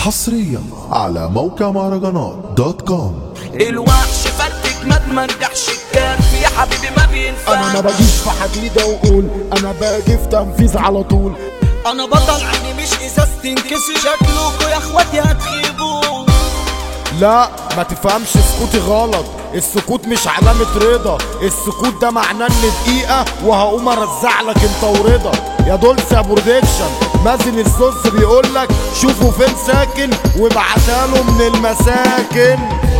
حصريا على موقع مهرجانات دوت كوم الوحش فرتك ما تمرجحش الكارف يا حبيبي ما بينفع انا ما بجيش في حديدة واقول انا باجي في تنفيذ على طول انا بطل عيني مش ازاز تنكسر شكلكوا يا اخواتي هتخيبوا لا ما تفهمش سكوتي غلط السكوت مش علامة رضا السكوت ده معناه ان دقيقة وهقوم ارزع لك انت ورضا يا دولس يا برودكشن مازن الزوز بيقولك شوفوا فين ساكن وابعتاله من المساكن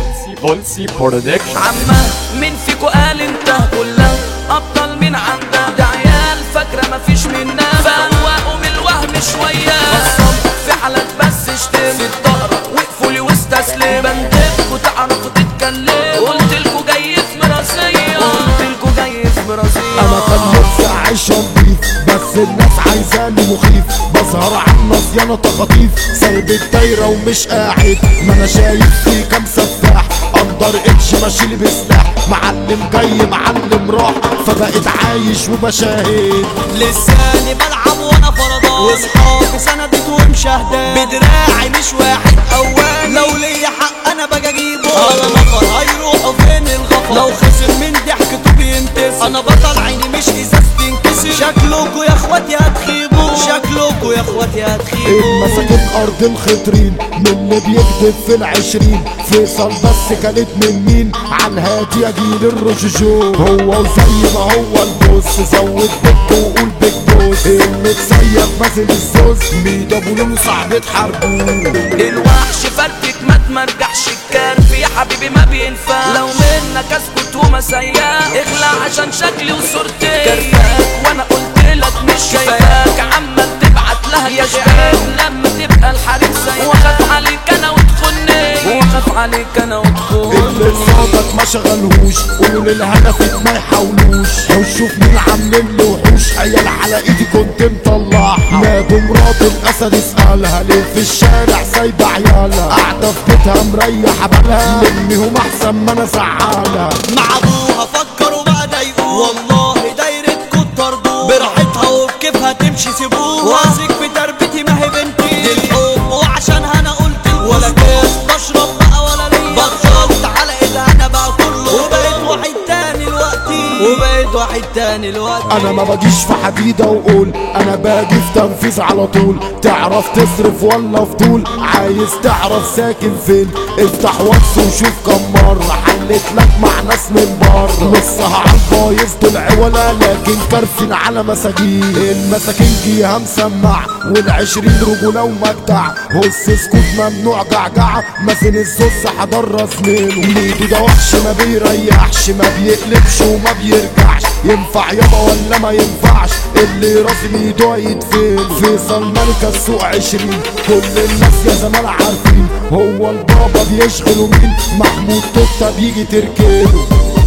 بولسي برودكشن عمه مين فيكو قال انت كلها ابطال من عندها ده عيال فاكره مفيش منها فوقوا من الوهم شويه بصم في حالات بس اشتم في الدقره وقفوا لي واستسلم بندبكوا تعرفوا تتكلموا قلت لكوا جاي في مراسيه قلت لكوا جاي في مراسيه انا كان نفسي اعيش نضيف بس الناس عايزاني مخيف بسهر على النصيانة تخاطيف سايب الدايرة ومش قاعد ما انا شايف في كام سفاح اندر اتش ماشي لي بسلاح معلم جاي معلم راح فبقيت عايش وبشاهد لساني بلعب وانا فرضان واصحابي سندت ومشاهدات بدراعي مش واحد اول لو ليا حق انا باجي اجيبه انا نفر هيروحوا فين الغفر لو خسر من ضحكته بينتصر انا بطل عيني مش ازاز تنكسر شكلكوا يا اخواتي هتخيبوا شكلكوا يا اخواتي هتخيبوا المساكين ارض الخطرين من اللي بيكذب في العشرين فيصل بس كانت من مين عالهادي اجيل الرشجو هو وزي ما هو البوس زود بك وقول بيج بوس المتصيف مازن الزوز ميدا بولون صعب تحاربوه الوحش فرتك ما تمرجحش الكارف يا حبيبي ما بينفع لو منك اسكت وما سياح اخلع عشان شكلي وصورتي كرفاك وانا قلت لك مش شايفاك عمال تبعت لها يا شباب لما تبقى الحريم سايق واخاف عليك انا وتخني واخاف عليك انا وتخني اللي صوتك ما شغلهوش قولوا للهدف ما يحاولوش وشوف مين عاملين له وحوش عيال على ايدي كنت مطلعها نادوا مرات الاسد اسالها ليه في الشارع سايبه عيالها قاعده في بيتها مريحه بالها لميهم احسن ما انا زعلها مع ابوها فكروا بقى ضايقوه والله دايرتكوا الطردوه براحتها وبكيفها تمشي سيبوه واثق في تربيتي ما هي بنتي دي الحب وعشانها انا قلت ولا كاس بشرب بقى ولا ليا بطلت على ايدها انا بقى كله وبقيت واحد تاني دلوقتي وبقيت واحد تاني دلوقتي انا ما بجيش في حديدة واقول انا باجي في تنفيذ على طول تعرف تصرف ولا فضول عايز تعرف ساكن فين افتح واتس وشوف كم مرة حلت لك مع ناس من بره نصها على البايظ دول عولا لكن كارفين على مساجين المساكين جيها مسمع والعشرين رجولة ومجدع هس اسكت ممنوع جعجعة مازن الزوز حضر راس ميله ميدو ده وحش ما بيريحش ما بيقلبش وما بيرجعش ينفع يابا ولا ما ينفعش اللي راسم ايده يتفل فيصل ملك السوق عشرين كل الناس يا زمان عارفين هو البابا بيشغلوا مين محمود توتا بيجي تركيله